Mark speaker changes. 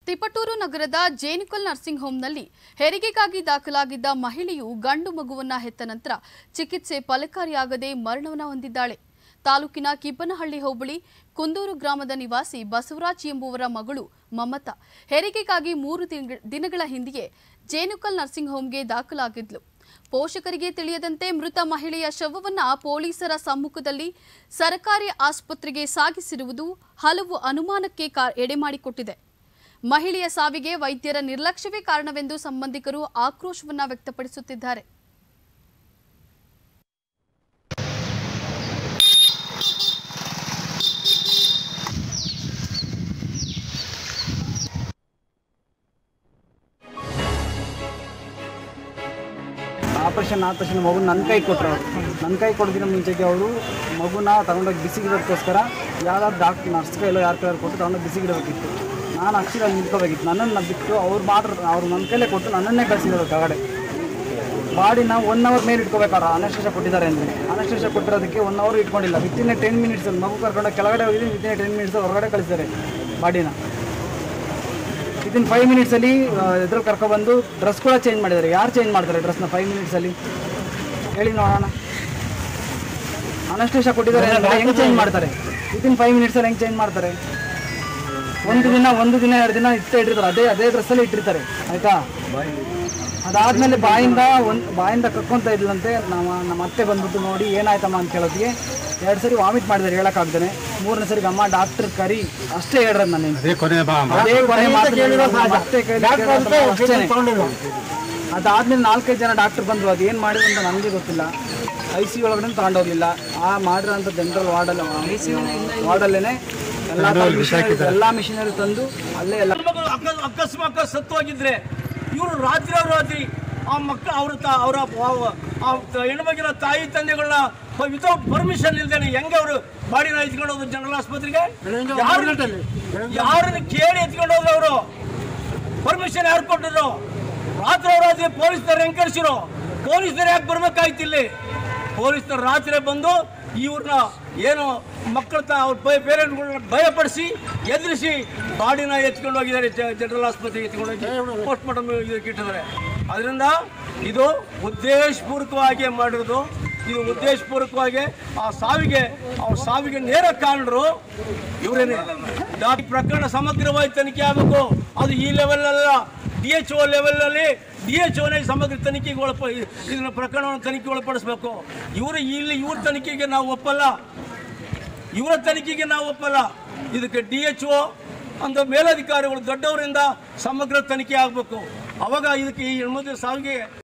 Speaker 1: ತಿಪಟೂರು ನಗರದ ಜೇನುಕಲ್ ನರ್ಸಿಂಗ್ ಹೋಂನಲ್ಲಿ ಹೆರಿಗೆಗಾಗಿ ದಾಖಲಾಗಿದ್ದ ಮಹಿಳೆಯು ಗಂಡು ಮಗುವನ್ನ ಹೆತ್ತ ನಂತರ ಚಿಕಿತ್ಸೆ ಫಲಕಾರಿಯಾಗದೆ ಮರಣವನ್ನ ಹೊಂದಿದ್ದಾಳೆ ತಾಲೂಕಿನ ಕಿಬ್ಬನಹಳ್ಳಿ ಹೋಬಳಿ ಕುಂದೂರು ಗ್ರಾಮದ ನಿವಾಸಿ ಬಸವರಾಜ್ ಎಂಬುವರ ಮಗಳು ಮಮತಾ ಹೆರಿಗೆಗಾಗಿ ಮೂರು ತಿಂಗ- ದಿನಗಳ ಹಿಂದೆಯೇ ಜೇನುಕಲ್ ನರ್ಸಿಂಗ್ ಹೋಂಗೆ ದಾಖಲಾಗಿದ್ಲು ಪೋಷಕರಿಗೆ ತಿಳಿಯದಂತೆ ಮೃತ ಮಹಿಳೆಯ ಶವವನ್ನ ಪೊಲೀಸರ ಸಮ್ಮುಖದಲ್ಲಿ ಸರ್ಕಾರಿ ಆಸ್ಪತ್ರೆಗೆ ಸಾಗಿಸಿರುವುದು ಹಲವು ಅನುಮಾನಕ್ಕೆ ಕಾ- ಎಡೆಮಾಡಿಕೊಟ್ಟಿದೆ ಮಹಿಳೆಯ ಸಾವಿಗೆ ವೈದ್ಯರ ನಿರ್ಲಕ್ಷ್ಯವೇ ಕಾರಣವೆಂದು ಸಂಬಂಧಿಕರು ಆಕ್ರೋಶವನ್ನ ವ್ಯಕ್ತಪಡಿಸುತ್ತಿದ್ದಾರೆ
Speaker 2: ಆಪರೇಷನ್ ಆದ ತಕ್ಷಣ ಮಗು ನನ್ನ ಕೈ ಕೊಟ್ಟರು ಅವರು ನನ್ನ ಕೈ ಕೊಡೋದಿನ ಮುಂಚೆಗೆ ಅವರು ಮಗುನ ತಗೊಂಡೋಗಿ ಬಿಸಿಗಿಡೋದಕ್ಕೋಸ್ಕರ ಯಾವ್ದಾದ್ರು ಡಾಕ್ಟರ್ ನರ್ಸ್ ಕೈಲೋ ಯಾರ ಕೈಲೋ ಕೊಟ್ಟು ತಗೊಂಡೋಗಿ ಬಿಸಿಗಿಡಬೇಕಿತ್ತು ನಾನು ಅಕ್ಷರ ನಿಂತ್ಕೋಬೇಕಿತ್ತು ನನ್ನನ್ನು ಬಿಟ್ಟು ಅವ್ರು ಮಾತ್ರ ಅವ್ರು ನನ್ನ ಕೈಲೇ ಕೊಟ್ಟು ನನ್ನನ್ನೇ ಕಳಿಸಿದ್ರು ಕೆಳಗಡೆ ಬಾಡಿನ ಒನ್ ಅವರ್ ಮೇಲೆ ಇಟ್ಕೋಬೇಕಾದ್ರೆ ಅನಸ್ಟೇಷ ಕೊಟ್ಟಿದ್ದಾರೆ ಅಂದರೆ ಅನಸ್ಟೇಷ ಕೊಟ್ಟಿರೋದಕ್ಕೆ ಒನ್ ಅವರ್ ಇಟ್ಕೊಂಡಿಲ್ಲ ವಿತಿನ್ ಟೆನ್ ಮಿನಿಟ್ಸ್ ಮಗು ಕರ್ಕೊಂಡು ಕೆಳಗಡೆ ಹೋಗಿದ್ದೀನಿ ವಿತಿನ್ ಟೆನ್ ಮಿನಿಟ್ಸ್ ಹೊರಗಡೆ ಕಳಿಸಿದ್ದಾರೆ ಬಾಡಿನ ವಿತಿನ್ ಫೈವ್ ಮಿನಿಟ್ಸಲ್ಲಿ ಎದುರು ಕರ್ಕೊಬಂದು ಡ್ರೆಸ್ ಕೂಡ ಚೇಂಜ್ ಮಾಡಿದ್ದಾರೆ ಯಾರು ಚೇಂಜ್ ಮಾಡ್ತಾರೆ ಡ್ರೆಸ್ನ ಫೈವ್ ಮಿನಿಟ್ಸಲ್ಲಿ ಹೇಳಿ ನೋಡೋಣ ಅನಸ್ಟೇಷ ಕೊಟ್ಟಿದ್ದಾರೆ ಅಂದರೆ ಹೆಂಗೆ ಚೇಂಜ್ ಮಾಡ್ತಾರೆ ವಿತಿನ್ ಫೈವ್ ಮಿನಿಟ್ಸಲ್ಲಿ ಹೆಂಗೆ ಚೇಂಜ್ ಮಾಡ್ತಾರೆ ಒಂದು ದಿನ ಒಂದು ದಿನ ಎರಡು ದಿನ ಇಟ್ಟೇ ಇಟ್ಟಿರ್ತಾರೆ ಅದೇ ಅದೇ ಡ್ರೆಸ್ಸಲ್ಲಿ ಇಟ್ಟಿರ್ತಾರೆ ಆಯಿತಾ ಅದಾದಮೇಲೆ ಬಾಯಿಂದ ಒಂದು ಬಾಯಿಂದ ಕಕ್ಕೊಂತ ಇದ್ಲಂತೆ ನಮ್ಮ ನಮ್ಮ ಅತ್ತೆ ಬಂದ್ಬಿಟ್ಟು ನೋಡಿ ಏನಾಯ್ತಮ್ಮ ಅಂತ ಕೇಳೋದಕ್ಕೆ ಎರಡು ಸರಿ ವಾಮಿಟ್ ಮಾಡಿದ್ದಾರೆ ಹೇಳೋಕ್ಕಾಗ್ದೇ ಮೂರನೇ ಸರಿ ಅಮ್ಮ ಡಾಕ್ಟರ್ ಕರಿ ಅಷ್ಟೇ ಹೇಳ್ರದು ನನಗೆ
Speaker 3: ಅದೇ ಕೊನೆ ಬಾ ಅಮ್ಮ.
Speaker 2: ಅದೇ ಕೊನೆ ಮಾತು ನಮ್ಮ ಅತ್ತೆ ಕೈಲಿ ಕೇಳೋದು ಅಷ್ಟೇನೆ. ಅದಾದ್ಮೇಲೆ ನಾಲ್ಕೈದು ಜನ ಡಾಕ್ಟರ್ ಬಂದ್ರು ಅದು ಏನು ಮಾಡಿದ್ರು ಅಂತ ನನಗೆ ಗೊತ್ತಿಲ್ಲ ಐ ಸಿ ಒಳಗಡೆ ತಗೊಂಡೋಗ್ಲಿಲ್ಲ ಆ ಮಾಡಿರೋಂಥ ಜನರಲ್ ವಾರ್ಡಲ್ಲಿ ವಾರ್ಡಲ್ಲೇನೆ ಎಲ್ಲ ಮಿಷನರಿ ಎಲ್ಲ ಮಿಷನರಿ ತಂದು ಅಲ್ಲೇ ಎಲ್ಲ
Speaker 4: ಮಗಳು ಅಕ- ಅಕಸ್ಮಾತ್ ಸತ್ತು ಹೋಗಿದ್ರೆ ಇವರು ರಾತ್ರಿ ರಾತ್ರಿ ಆ ಮಕ್ಕ ಅವ್ರ ತ ಅವರ ಆ ತ- ಹೆಣ್ಮಗಿನ ತಾಯಿ ತಂದೆಗಳನ್ನ ವಿತೌಟ್ ಪರ್ಮಿಷನ್ ಇಲ್ದೇನೆ ಹೆಂಗೆ ಅವರು ಬಾಡಿನ ಎತ್ಕೊಂಡು ಹೋದ್ರು ಜನರಲ್ ಆಸ್ಪತ್ರೆಗೆ ಯಾರನ್ನ ಯಾರನ್ನ ಕೇಳಿ ಎತ್ಕೊಂಡು ಹೋದ್ರು ಅವರು ಪರ್ಮಿಷನ್ ಯಾರು ಕೊಟ್ಟಿದ್ರು ರಾತ್ರಿ ರಾತ್ರಿ ಪೊಲೀಸ್ನವ್ರು ಹೆಂಗ್ ಕರ್ಸಿರೋ ಪೊಲೀಸ್ನವ್ರು ಯಾಕೆ ಬರ್ಬೇಕಾಯ್ತು ಇಲ್ಲಿ ಪೊಲೀಸ್ನವ್ರು ರಾತ್ರಿ ಬಂದು ಇವ್ರನ್ನ ಏನು ಮಕ್ಕಳ ತ ಅವ್ರ ಪೇರೆಂಟ್ಗಳನ್ನ ಭಯಪಡಿಸಿ ಎದುರಿಸಿ ಬಾಡಿನ ಎತ್ಕೊಂಡು ಹೋಗಿದ್ದಾರೆ ಜ- ಜನರಲ್ ಆಸ್ಪತ್ರೆಗೆ ಎತ್ಕೊಂಡು ಹೋಗಿ ಪೋಸ್ಟ್ ಮಾರ್ಟಮ್ ಇದಕ್ಕೆ ಇಟ್ಟಿದ್ದಾರೆ ಅದರಿಂದ ಇದು ಉದ್ದೇಶಪೂರ್ವಕವಾಗಿ ಮಾಡಿರೋದು ಇದು ಉದ್ದೇಶಪೂರ್ವಕವಾಗಿ ಆ ಸಾವಿಗೆ ಅವ್ರ ಸಾವಿಗೆ ನೇರ ಕಾರಣರು ಇವರೇನೆ ಈ ಪ್ರಕರಣ ಸಮಗ್ರವಾಗಿ ತನಿಖೆ ಆಗಬೇಕು ಅದು ಈ ಲೆವೆಲ್ ಅಲ್ಲ ಡಿ ಎಚ್ ಒ ಲೆವೆಲಲ್ಲಿ ಡಿ ಎಚ್ ಒನೇ ಸಮಗ್ರ ತನಿಖೆಗೆ ಒಳಪ ಇದನ್ನ ಪ್ರಕರಣವನ್ನು ತನಿಖೆ ಒಳಪಡಿಸಬೇಕು ಇವರು ಇಲ್ಲಿ ಇವ್ರ ತನಿಖೆಗೆ ನಾವು ಒಪ್ಪಲ್ಲ ಇವರ ತನಿಖೆಗೆ ನಾವು ಒಪ್ಪಲ್ಲ ಇದಕ್ಕೆ ಡಿ ಎಚ್ ಒ ಅಂತ ಮೇಲಧಿಕಾರಿಗಳು ದೊಡ್ಡವರಿಂದ ಸಮಗ್ರ ತನಿಖೆ ಆಗಬೇಕು ಅವಾಗ ಇದಕ್ಕೆ ಈ ಹೆಣ್ಮಕ್ಳ ಸಾವಿಗೆ